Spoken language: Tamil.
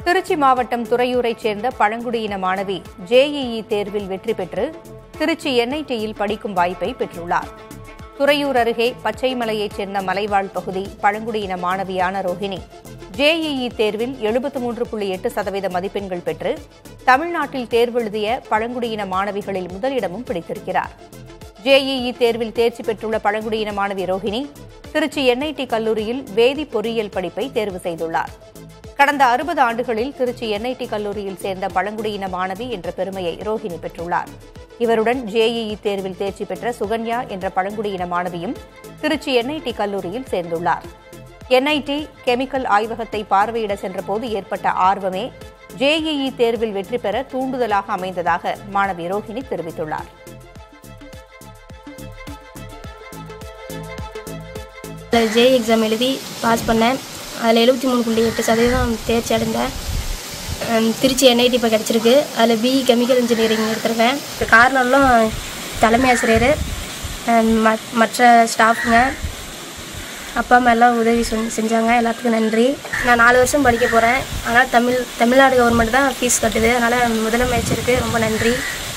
திருச்சி மாவட்டம் துறையூரைச் சேர்ந்த பழங்குடியின மாணவி ஜேஇஇ தேர்வில் வெற்றி பெற்று திருச்சி என்ஐடியில் படிக்கும் வாய்ப்பை பெற்றுள்ளார் துறையூர் அருகே பச்சைமலையைச் சேர்ந்த மலைவாழ் பகுதி பழங்குடியின மாணவியான ரோஹிணி ஜேஇஇ தேர்வில் எழுபத்து மூன்று புள்ளி எட்டு சதவீத மதிப்பெண்கள் பெற்று தமிழ்நாட்டில் தேர்வெழுதிய பழங்குடியின மாணவிகளில் முதலிடமும் பிடித்திருக்கிறார் ஜேஇஇ தேர்வில் தேர்ச்சி பெற்றுள்ள பழங்குடியின மாணவி ரோஹிணி திருச்சி என்ஐடி கல்லூரியில் வேதி பொறியியல் படிப்பை தேர்வு செய்துள்ளார் கடந்த அறுபது ஆண்டுகளில் திருச்சி என்ஐடி கல்லூரியில் சேர்ந்த பழங்குடியின மாணவி என்ற பெருமையை ரோஹிணி பெற்றுள்ளார் இவருடன் ஜேஇஇ தேர்வில் தேர்ச்சி பெற்ற சுகன்யா என்ற பழங்குடியின மாணவியும் திருச்சி என்ஐடி கல்லூரியில் சேர்ந்துள்ளார் என்ஐடி கெமிக்கல் ஆய்வகத்தை பார்வையிட சென்றபோது ஏற்பட்ட ஆர்வமே ஜேஇஇ தேர்வில் வெற்றி பெற தூண்டுதலாக அமைந்ததாக மாணவி ரோஹிணி தெரிவித்துள்ளார் அதில் ஜே எக்ஸாம் எழுதி பாஸ் பண்ணேன் அதில் எழுபத்தி மூணு புள்ளி எட்டு சதவீதம் தேர்ச்சி அடைந்தேன் ஹம், திருச்சி என்ஐடி இப்போ கிடச்சிருக்கு அதில் பிஇ கெமிக்கல் இன்ஜினியரிங் எடுத்திருக்கேன் இதுக்கு காரணம்லாம் தலைமை ஆசிரியர் ஹம், ம- மற்ற ஸ்டாஃபுங்க அப்பா அம்மா எல்லாம் உதவி செஞ் செஞ்சாங்க எல்லாத்துக்கும் நன்றி நான் நாலு வருஷம் படிக்க போகிறேன் ஆனால் தமிழ் தமிழ்நாடு கவர்மெண்ட் தான் ஃபீஸ் கட்டுது அதனால் முதலமைச்சருக்கு ரொம்ப நன்றி